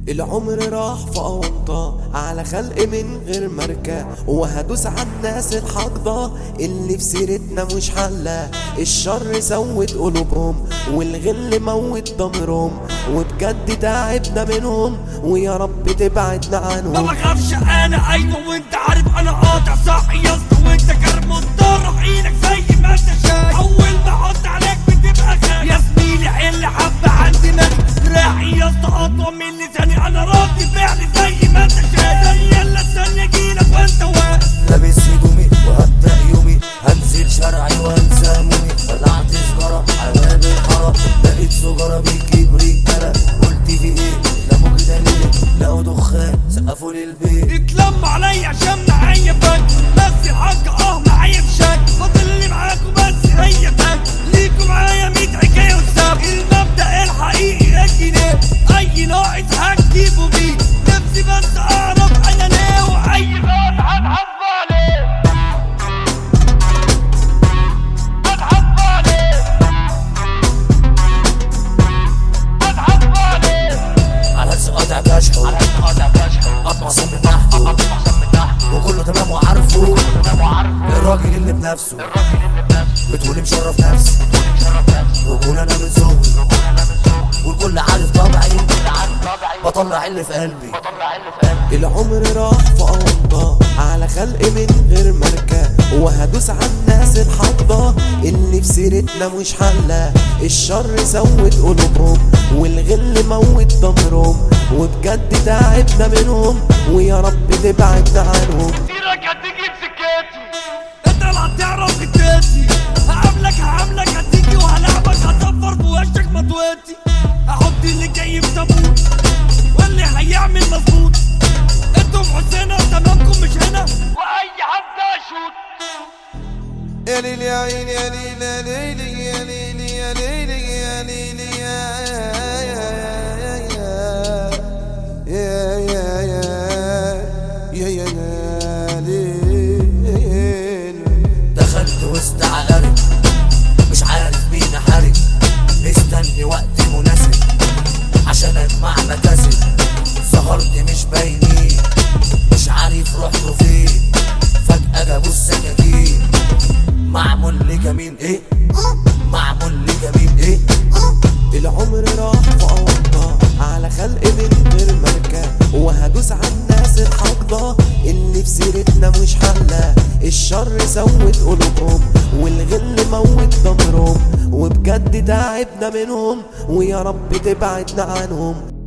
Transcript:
العمر راح في أونطة على خلق من غير ماركة وهدوس على الناس الحاقدة اللي في سيرتنا مش حلة الشر سود قلوبهم والغل موت ضميرهم وبجد تعبنا منهم ويا رب تبعدنا ما عنهم بخافش انا ايوه وانت عارف انا قاطع صح يا اسطى وانت كرم مضطر عينك زي ما انت شايف اول ما احط عليك بتبقى خايف يا زميلي حل حبه عندي مالي دراعي يا اسطى اطول من لساني انا راضي فعلي زي ما انت شايف ثانيه الا ثانيه جيلك وانت واقف لابس هدومي وهبدأ يومي هنزل شرعي وانسى همومي طلعت سجارة حباب الحارة لقيت سجارة بتجيب رجالة قلت في ايه لقوا كده ليه لقوا دخان سقفوا للبيت اتلم عليا عشان معايا فك بس الحاج اه معايا بشك فاضل اللي معاكم بس هي فك ليكوا معايا 100 حكايه وساب المبدا الحقيقي الجنيه اي ناقص هتجيبه بيه نفسي بس اعرف انا ليه واي غلط هتحاسب عليه هتحاسب عليه هتحاسب عليه على سقاطع كشحه على سقاطع كشحه اطمس من تحته وكله تمام وعارفه الراجل اللي بنفسه بتقول مشرف نفسي وكل انا من ذوقي والكل عارف طبعي بطلع اللي في قلبي العمر راح في أونطة على خلق من غير ماركة وهدوس على الناس الحاقدة اللي في سيرتنا مش حلة الشر سود قلوبهم والغل موت ضميرهم وبجد تعبنا منهم ويا رب تبعدنا عنهم كتيرك هتيجي بسكتي انت اللي هتعرف جدتي هقابلك هعاملك هتيجي وهلعبك هصفر بوشك مطوتي احط اللي جاي في تابوت واللي هيعمل مظبوط انتم حسنا تمامكم مش هنا واي حد اشوط يا ليلي يا عيني يا ليلي يا ليلي يا ليلي يا ليلي يا ليلي يا يا يا يا يا يا ليل دخلت وسط عقارب مش عارف مين احارب مستني وقت مناسب عشان اجمع مكاسب سهرت مش باينين مش عارف رحتوا فين فجأة جابوا السكاكين معمول لجميل ايه معمول لجميل ايه العمر راح في أوضة على خلق من غير ماركة وهدوس على الناس الحاقدة اللي في سيرتنا مش حلة الشر سود قلوبهم والغل موت ضميرهم وبجد تعبنا منهم ويا رب تبعدنا عنهم